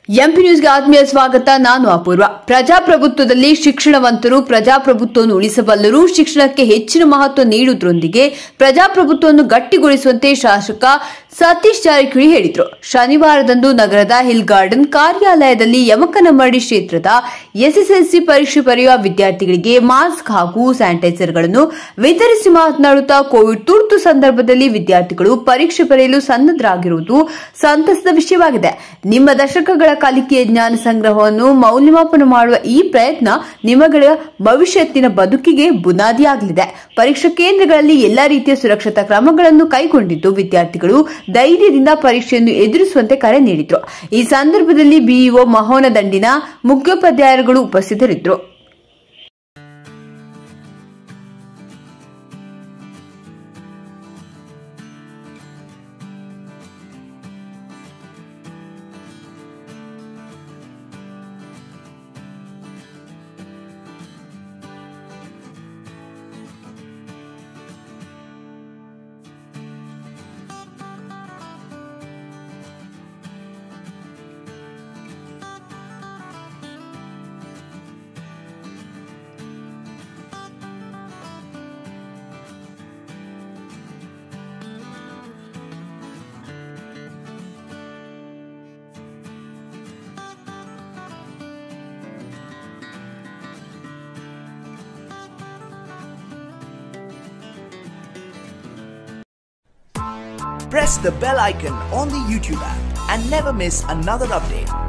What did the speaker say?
MP ನ್ಯೂಸ್ಗೆ ಆತ್ಮೀಯ ಸ್ವಾಗತ ನಾನು ಅಪೂರ್ವ ಪ್ರಜಾಪ್ರಭುತ್ವದಲ್ಲಿ ಶಿಕ್ಷಣವಂತರು ಪ್ರಜಾಪ್ರಭುತ್ವವನ್ನು ಉಳಿಸಬಲ್ಲರು ಶಿಕ್ಷಣಕ್ಕೆ ಹೆಚ್ಚಿನ ಮಹತ್ವ ನೀಡುವುದರೊಂದಿಗೆ ಪ್ರಜಾಪ್ರಭುತ್ವವನ್ನು ಗಟ್ಟಿಗೊಳಿಸುವಂತೆ ಶಾಸಕ ಸತೀಶ್ ಜಾರಕಿಹೊಳಿ ಹೇಳಿದರು ಶನಿವಾರದಂದು ನಗರದ ಹಿಲ್ ಗಾರ್ಡನ್ ಕಾರ್ಯಾಲಯದಲ್ಲಿ ಯಮಕನಮರಡಿ ಕ್ಷೇತ್ರದ ಎಸ್ಎಸ್ಎಲ್ಸಿ ಪರೀಕ್ಷೆ ಬರೆಯುವ ವಿದ್ಯಾರ್ಥಿಗಳಿಗೆ ಮಾಸ್ಕ್ ಹಾಗೂ ಸ್ಯಾನಿಟೈಸರ್ಗಳನ್ನು ವಿತರಿಸಿ ಮಾತನಾಡುತ್ತಾ ಕೋವಿಡ್ ತುರ್ತು ಸಂದರ್ಭದಲ್ಲಿ ವಿದ್ಯಾರ್ಥಿಗಳು ಪರೀಕ್ಷೆ ಬರೆಯಲು ಸನ್ನದ್ಧರಾಗಿರುವುದು ಸಂತಸದ ವಿಷಯವಾಗಿದೆ ನಿಮ್ಮ ದಶಕಗಳ ಕಲಿಕೆಯ ಜ್ಞಾನ ಸಂಗ್ರಹವನ್ನು ಮೌಲ್ಯಮಾಪನ ಮಾಡುವ ಈ ಪ್ರಯತ್ನ ನಿಮಗಳ ಭವಿಷ್ಯತ್ತಿನ ಬದುಕಿಗೆ ಬುನಾದಿಯಾಗಲಿದೆ ಪರೀಕ್ಷಾ ಕೇಂದ್ರಗಳಲ್ಲಿ ಎಲ್ಲಾ ರೀತಿಯ ಸುರಕ್ಷತಾ ಕ್ರಮಗಳನ್ನು ಕೈಗೊಂಡಿದ್ದು ವಿದ್ಯಾರ್ಥಿಗಳು ಧೈರ್ಯದಿಂದ ಪರೀಕ್ಷೆಯನ್ನು ಎದುರಿಸುವಂತೆ ಕರೆ ನೀಡಿದ್ರು ಈ ಸಂದರ್ಭದಲ್ಲಿ ಬಿಇಒ ಮಹೋನ ದಂಡಿನ ಮುಖ್ಯೋಪಾಧ್ಯಾಯರುಗಳು ಉಪಸ್ಥಿತರಿದ್ದರು Press the bell icon on the YouTube app and never miss another update.